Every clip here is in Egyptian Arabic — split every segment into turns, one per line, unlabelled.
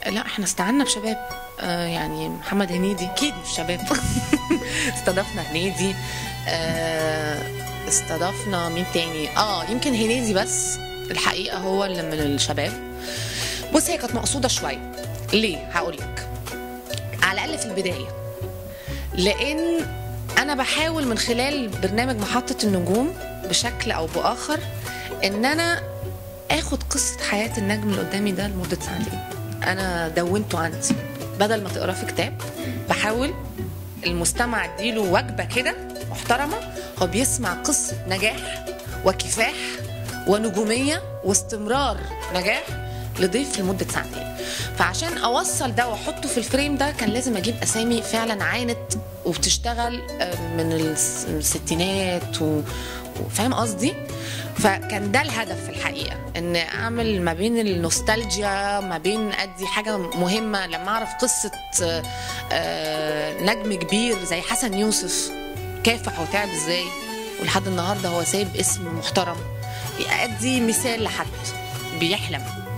لا احنا استعنا بشباب آه يعني محمد هنيدي اكيد مش شباب استضفنا هنيدي آه استضفنا مين تاني اه يمكن هنيدي بس الحقيقه هو اللي من الشباب بص هي كانت مقصوده شويه ليه هقول لك على الاقل في البدايه لان انا بحاول من خلال برنامج محطه النجوم بشكل او باخر ان انا اخد قصه حياه النجم اللي قدامي ده لمده ساعتين انا دونته عندي بدل ما تقراه في كتاب بحاول المستمع اديله وجبه كده محترمه هو بيسمع قصه نجاح وكفاح ونجوميه واستمرار نجاح لضيف لمده ساعتين فعشان اوصل ده واحطه في الفريم ده كان لازم اجيب اسامي فعلا عانت وبتشتغل آه، من الس- الستينات و... وفاهم قصدي فكان ده الهدف في الحقيقه ان اعمل ما بين النوستالجيا ما بين ادي حاجه مهمه لما اعرف قصه آه، آه، نجم كبير زي حسن يوسف كافح وتعب ازاي ولحد النهارده هو سايب اسم محترم ادي مثال لحد بيحلم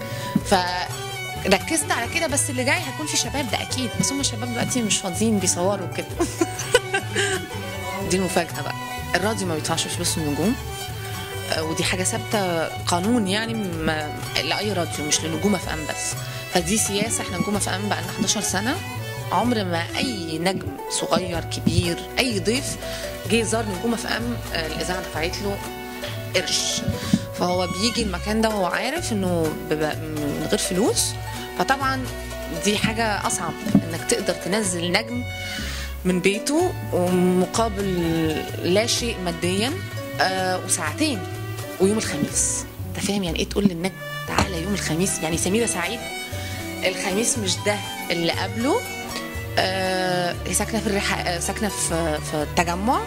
فركزت على كده بس اللي جاي هيكون في شباب ده اكيد بس هم الشباب دلوقتي مش فاضيين بيصوروا كده دي المفاجاه بقى الراديو ما بيدفعش فلوس النجوم آه، ودي حاجه ثابته قانون يعني ما لاي راديو مش لنجوم اف ام بس فدي سياسه احنا نجوم اف ام بقى لنا 11 سنه عمر ما اي نجم صغير كبير اي ضيف جه زار نجوم اف ام آه، الاذاعه دفعت له قرش فهو بيجي المكان ده وهو عارف انه بيبقى من غير فلوس فطبعا دي حاجه اصعب انك تقدر تنزل نجم من بيته ومقابل لا شيء ماديا آه وساعتين ويوم الخميس انت فاهم يعني ايه تقول للنجم تعالى يوم الخميس يعني سميرة سعيد الخميس مش ده اللي قبله آه هي ساكنه في الرحا آه، ساكنه في في التجمع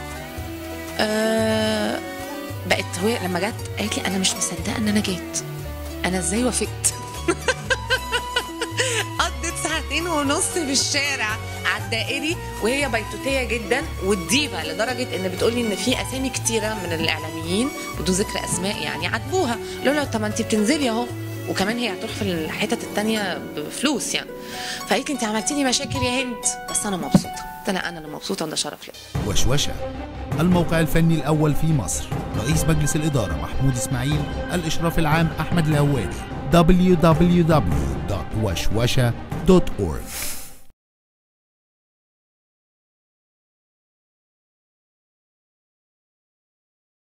آه بقت هو لما جت قالت لي انا مش مصدقه ان انا جيت انا ازاي وافقت قضيت ساعتين ونص في الشارع على الدائري وهي بيتوتيه جدا والديفا لدرجه ان بتقولي ان في اسامي كتيره من الاعلاميين بدون ذكر اسماء يعني عاتبوها لولا طب ما انت بتنزلي اهو وكمان هي هتروح في الحتت التانية بفلوس يعني فقالت لي انت عملتي لي مشاكل يا هند بس انا مبسوطه قلت لها انا اللي مبسوطه وده شرف لي
وشوشة الموقع الفني الأول في مصر رئيس مجلس الإدارة محمود إسماعيل الإشراف العام أحمد الهوادي www.وشوشة.org